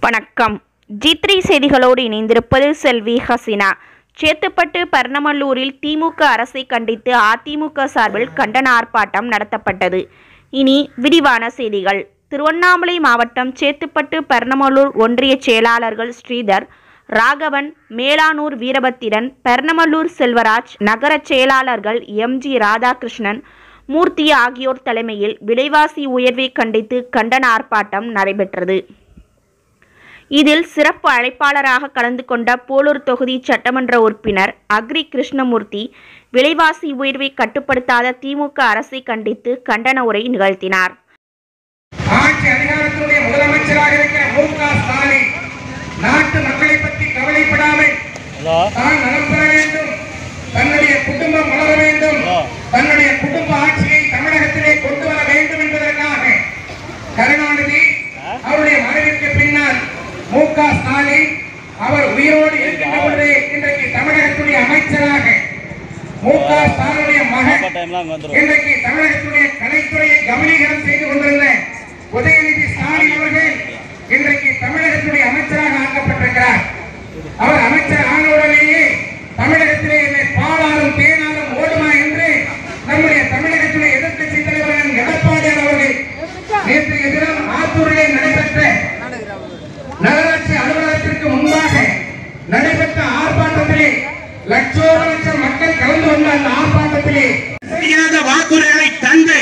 வணக்கம் G three செய்திகளோடு இணைந்திருப்பது செல்வி ஹசினா சேத்துப்பட்டு பர்ணமல்லூரில் திமுக அரசை கண்டித்து அதிமுக சார்பில் கண்டன ஆர்ப்பாட்டம் நடத்தப்பட்டது இனி விரிவான செய்திகள் திருவண்ணாமலை மாவட்டம் சேத்துப்பட்டு பர்ணமல்லூர் ஒன்றிய செயலாளர்கள் ஸ்ரீதர் ராகவன் மேலானூர் வீரபத்திரன் பெர்ணமல்லூர் செல்வராஜ் நகர செயலாளர்கள் எம்ஜி ராதாகிருஷ்ணன் மூர்த்தி ஆகியோர் தலைமையில் விலைவாசி உயர்வை கண்டித்து கண்டன ஆர்ப்பாட்டம் நடைபெற்றது இதில் சிறப்பு அழைப்பாளராக கலந்து கொண்ட போலூர் தொகுதி சட்டமன்ற உறுப்பினர் அக்ரி கிருஷ்ணமூர்த்தி விலைவாசி உயர்வை கட்டுப்படுத்தாத திமுக அரசை கண்டித்து கண்டன உரை நிகழ்த்தினார் ஆட்சி அதிகாரத்தினுடைய முதலமைச்சராக இருக்கிற மு க ஸ்டாலின் நாட்டு மக்களை பற்றி கவலைப்படாமல் தான் நலம் பெற வேண்டும் தன்னுடைய குடும்பம் வளர வேண்டும் தன்னுடைய குடும்ப ஆட்சியை தமிழகத்திலே கொண்டு வர வேண்டும் என்பதற்காக கருணாநிதி அவருடைய மறைவிற்கு பின்னால் மு க ஸ்டாலின் அவர் உயிரோடு இருக்கின்ற பொழுது இன்றைக்கு தமிழகத்துடைய அமைச்சராக மு க ஸ்டாலினுடைய மகன் டைம்லாம் அங்கே வந்துடும் இன்றைக்கு தமிழகத்துடைய கலைத்துறையை கவனீகரம் செய்து கொண்டிருந்த உதயநிதி ஸ்டாலின் அவர்கள் இன்றைக்கு தமிழகத்துடைய அமைச்சராக ஆக்கப்பட்டிருக்கிறார் அவர் அமைச்சர் ஆனவுடனேயே தமிழகத்திலே என்னை பாலாரும் தேனாரும் ஓடுமா என்று நம்முடைய தமிழகத்துடைய எதிர்க்கட்சி தலைவர் எடப்பாடியார் அவர்கள் நேற்றைய தினம் ஆத்தூரிலே நடைபெற்ற நகராட்சி அலுவலகத்திற்கு முன்பாக நடைபெற்ற ஆர்ப்பாட்டத்திலே லட்சோப லட்சம் மக்கள் கலந்து கொண்ட அந்த ஆர்ப்பாட்டத்திலே செய்யாத வாக்குறுதிகளை தந்து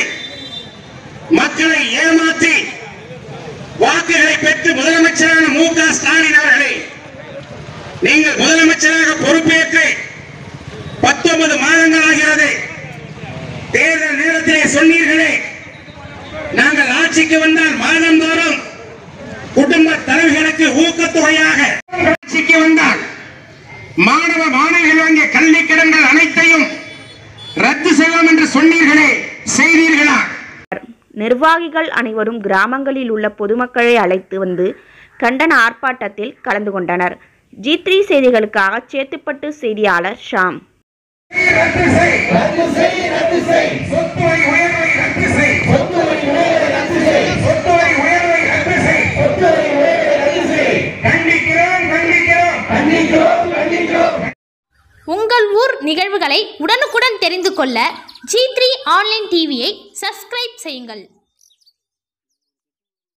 மக்களை ஏமாற்றி வாக்குகளை பெற்று முதலமைச்சரான மு க ஸ்டாலின் அவர்களே நீங்கள் முதலமைச்சராக பொறுப்பேற்று பத்தொன்பது மாதங்கள் ஆகிறது தேர்தல் நேரத்திலே சொன்னீர்களே நாங்கள் ஆட்சிக்கு வந்தால் மாதந்தோறும் குடும்ப தலைவிகளுக்கு ஊக்கத்தொகையாக ஆட்சிக்கு வந்தால் மாணவ மாணவிகள் வாங்கிய கல்வி கடன்கள் அனைத்தையும் ரத்து செய்வோம் என்று சொன்னீர்களே செய்தீர்களா நிர்வாகிகள் அனைவரும் கிராமங்களில் உள்ள பொதுமக்களை அழைத்து வந்து கண்டன ஆர்ப்பாட்டத்தில் கலந்து கொண்டனர் ஜி த்ரீ செய்திகளுக்காக சேத்துப்பட்டு செய்தியாளர் ஷாம் ரத்து செய் ரத்து செய் ரத்து செய் சொத்து வரி உயர்வை ரத்து செய் சொத்து வரி உயர்வை ரத்து செய் சொத்து வரி உயர்வை ரத்து செய் சொத்து வரி உயர்வை ரத்து செய் கண்டிக்கிறோம் கண்டிக்கிறோம் கண்டிக்கிறோம் கண்டிக்கிறோம் உங்கள் ஊர் நிகழ்வுகளை உடனுக்குடன் தெரிந்து கொள்ள ஜி த்ரீ ஆன்லைன் டிவியை சப்ஸ்கிரைப் செய்யுங்கள்